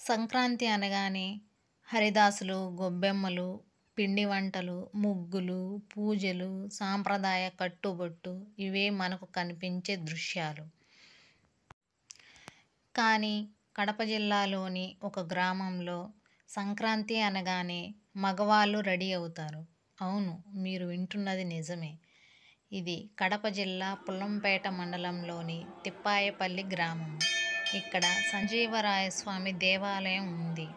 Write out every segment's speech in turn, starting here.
సంక్రాంతి అనగానే హరిదాసులు గొబ్బెమ్మలు పిండి వంటలు ముగ్గులు పూజలు సాంప్రదాయ కట్టుబొట్టు ఇవే మనకు కనిపించే దృశ్యాలు కానీ కడప జిల్లాలోని ఒక గ్రామంలో సంక్రాంతి అనగానే మగవాళ్ళు రెడీ అవుతారు అవును మీరు వింటున్నది నిజమే ఇది కడప జిల్లా పుల్లంపేట మండలంలోని తిప్పాయపల్లి గ్రామం ఇక్కడ సంజీవరాయస్వామి దేవాలయం ఉంది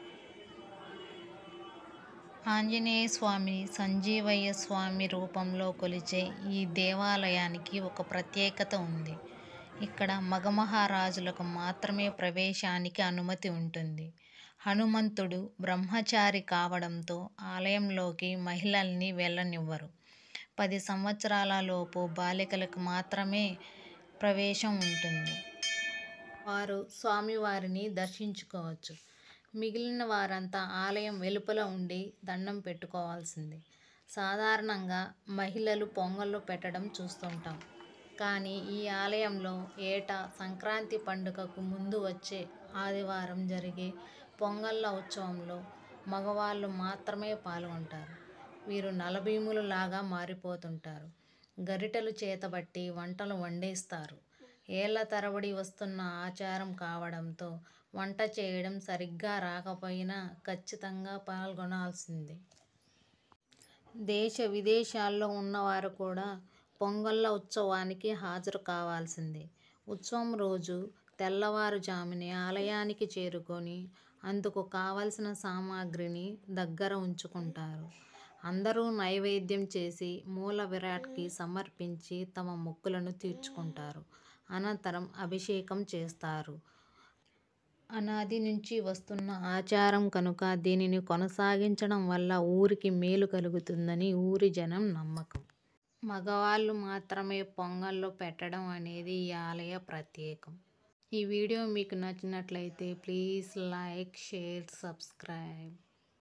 ఆంజనేయ స్వామి సంజీవయ్య స్వామి రూపంలో కొలిచే ఈ దేవాలయానికి ఒక ప్రత్యేకత ఉంది ఇక్కడ మగమహారాజులకు మాత్రమే ప్రవేశానికి అనుమతి ఉంటుంది హనుమంతుడు బ్రహ్మచారి కావడంతో ఆలయంలోకి మహిళల్ని వెళ్ళనివ్వరు పది సంవత్సరాల లోపు బాలికలకు మాత్రమే ప్రవేశం ఉంటుంది వారు స్వామివారిని దర్శించుకోవచ్చు మిగిలిన వారంతా ఆలయం వెలుపల ఉండి దండం పెట్టుకోవాల్సిందే సాధారణంగా మహిళలు పొంగళ్ళు పెట్టడం చూస్తుంటాం కానీ ఈ ఆలయంలో ఏటా సంక్రాంతి పండుగకు ముందు వచ్చే ఆదివారం జరిగే పొంగళ్ళ ఉత్సవంలో మగవాళ్ళు మాత్రమే పాల్గొంటారు వీరు నలభీములు లాగా మారిపోతుంటారు గరిటెలు చేతబట్టి వంటలు వండేస్తారు ఏళ్ల తరబడి వస్తున్న ఆచారం కావడంతో వంట చేయడం సరిగ్గా రాకపోయినా ఖచ్చితంగా పాల్గొనాల్సిందే దేశ విదేశాల్లో ఉన్నవారు కూడా పొంగళ్ళ ఉత్సవానికి హాజరు కావాల్సిందే ఉత్సవం రోజు తెల్లవారుజామునే ఆలయానికి చేరుకొని అందుకు కావలసిన సామాగ్రిని దగ్గర ఉంచుకుంటారు అందరూ నైవేద్యం చేసి మూల విరాట్కి సమర్పించి తమ మొక్కులను తీర్చుకుంటారు అనంతరం అభిషేకం చేస్తారు అనాది నుంచి వస్తున్న ఆచారం కనుక దీనిని కొనసాగించడం వల్ల ఊరికి మేలు కలుగుతుందని ఊరి జనం నమ్మకం మగవాళ్ళు మాత్రమే పొంగళ్ళు పెట్టడం అనేది ఈ ఆలయ ప్రత్యేకం ఈ వీడియో మీకు నచ్చినట్లయితే ప్లీజ్ లైక్ షేర్ సబ్స్క్రైబ్